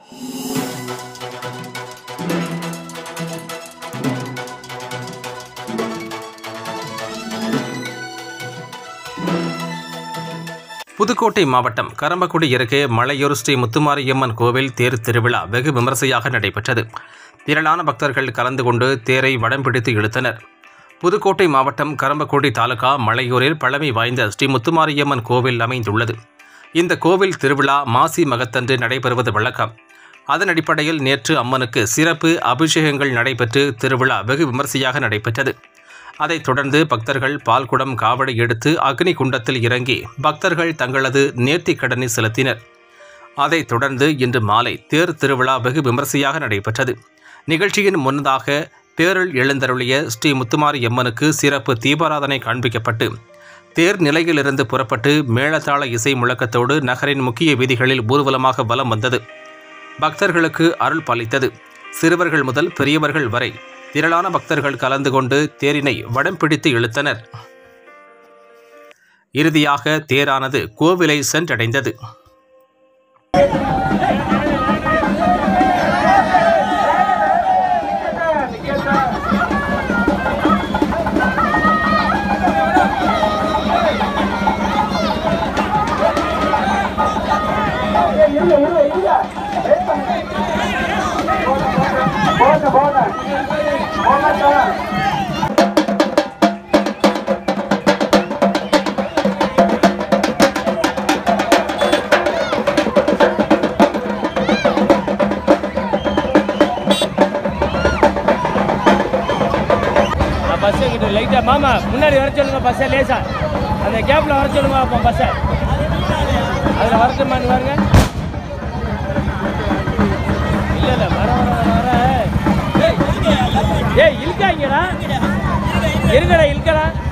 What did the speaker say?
புதுக்கோட்டை மாவட்டம் கரம்பக்குடி அருகே மலையூர் ஸ்ரீ முத்துமாரியம்மன் கோவில் தேர் திருவிழா வெகு விமரிசையாக நடைபெற்றது திரளான பக்தர்கள் கலந்து கொண்டு தேரை வடம் பிடித்து இழுத்தனர் புதுக்கோட்டை மாவட்டம் கரம்பக்குடி தாலுகா மலையூரில் பழமை வாய்ந்த ஸ்ரீ முத்துமாரியம்மன் கோவில் அமைந்துள்ளது இந்த கோவில் திருவிழா மாசி மகத்தன்று நடைபெறுவது வழக்கம் அதன் அடிப்படையில் நேற்று அம்மனுக்கு சிறப்பு அபிஷேகங்கள் நடைபெற்று திருவிழா வெகு விமரிசையாக நடைபெற்றது அதைத் தொடர்ந்து பக்தர்கள் பால்குடம் காவடி எடுத்து அக்னி குண்டத்தில் இறங்கி பக்தர்கள் தங்களது நேர்த்திக் கடனை செலுத்தினர் அதைத் தொடர்ந்து இன்று மாலை தேர் திருவிழா வெகு விமரிசையாக நடைபெற்றது நிகழ்ச்சியின் முன்னதாக தேரில் எழுந்தருளிய ஸ்ரீ முத்துமாரி அம்மனுக்கு சிறப்பு தீபாராதனை காண்பிக்கப்பட்டு தேர் நிலையிலிருந்து புறப்பட்டு மேளதாள இசை முழக்கத்தோடு நகரின் முக்கிய வீதிகளில் ஊர்வலமாக வலம் வந்தது பக்தர்களுக்கு அருள் பாலித்தது சிறுவர்கள் முதல் பெரியவர்கள் வரை திரளான பக்தர்கள் கலந்து கொண்டு தேரினை வடம் பிடித்து இழுத்தனர் இறுதியாக தேரானது கோவிலை சென்றடைந்தது போங்க போங்க போங்க சார் பஸ்ஸை கிட்ட லைட்டாக மாமா முன்னாடி வர சொல்லுங்க பஸ்ஸை லேசா அந்த கேப்பில் வர சொல்லுங்க அப்போ பஸ்ஸை அதில் வரட்டுமான்னு பாருங்க இல்லை இல்லை வர வர வர வர ஏய் இழுக்காங்கடா இருக்கடா இழுக்கடா